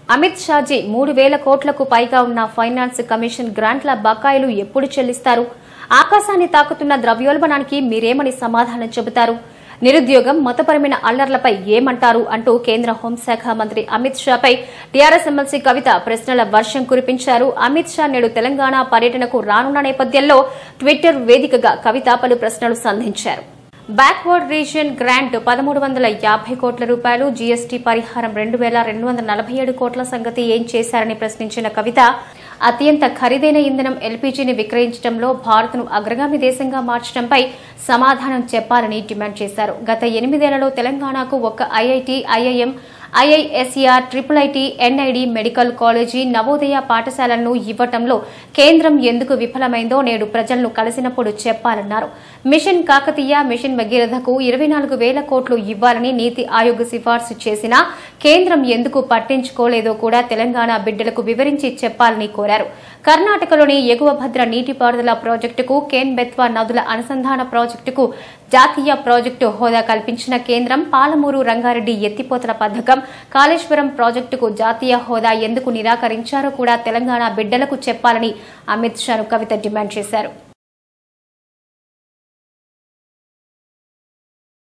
అమిత్ షాజీ మూడు వేల కోట్లకు పైగా ఉన్న ఫైనాన్స్ కమిషన్ గ్రాంట్ల బకాయిలు ఎప్పుడు చెల్లిస్తారు ఆకాశాన్ని తాకుతున్న ద్రవ్యోల్బణానికి మీరేమని సమాధానం చెబుతారు నిరుద్యోగం మతపరమైన అల్లర్లపై ఏమంటారు అంటూ కేంద్ర హోంశాఖ మంత్రి అమిత్ షాపై టీఆర్ఎస్ ఎమ్మెల్సీ కవిత ప్రశ్నల వర్షం కురిపించారు అమిత్ షా నేడు తెలంగాణ పర్యటనకు రానున్న నేపథ్యంలో ట్విట్టర్ వేదికగా కవిత పలు ప్రశ్నలు సంధించారు బ్యాక్వర్డ్ రీజియన్ గ్రాంట్ పదమూడు వందల యాభై కోట్ల రూపాయలు జీఎస్టీ పరిహారం రెండు వేల రెండు వందల నలభై ఏడు కోట్ల సంగతి ఏం చేశారని ప్రశ్నించిన కవిత అత్యంత ఖరీదైన ఇంధనం ఎల్పీజీని విక్రయించడంలో భారత్ను అగ్రగామి దేశంగా మార్చడంపై సమాధానం చెప్పాలని డిమాండ్ చేశారు గత ఎనిమిదేళ్లలో తెలంగాణకు ఒక్క IIT IIM IISER triple IT NID medical college Navodaya పాఠశాలలను ఇవ్వటంలో కేంద్రం ఎందుకు విఫలమైందో నేడు ప్రజలను కలిసినప్పుడు చెప్పాలన్నారు మిషన్ కాకతీయ మిషన్ భగీరథకు ఇరవై నాలుగు వేల కోట్లు ఇవ్వాలని నీతి ఆయోగ్ సిఫార్సు చేసినా కేంద్రం ఎందుకు పట్టించుకోలేదో కూడా తెలంగాణ బిడ్డలకు వివరించి చెప్పాలని కోరారు కర్ణాటకలోని ఎగువ భద్ర నీటిపారుదల ప్రాజెక్టుకు కేన్ బెత్వా నదుల అనుసంధాన ప్రాజెక్టుకు జాతీయ ప్రాజెక్టు హోదా కల్పించిన కేంద్రం పాలమూరు రంగారెడ్డి ఎత్తిపోతల పథకం కాళేశ్వరం ప్రాజెక్టుకు జాతీయ హోదా ఎందుకు నిరాకరించారో కూడా తెలంగాణ బిడ్డలకు చెప్పాలని అమిత్ షాను కవిత డిమాండ్ చేశారు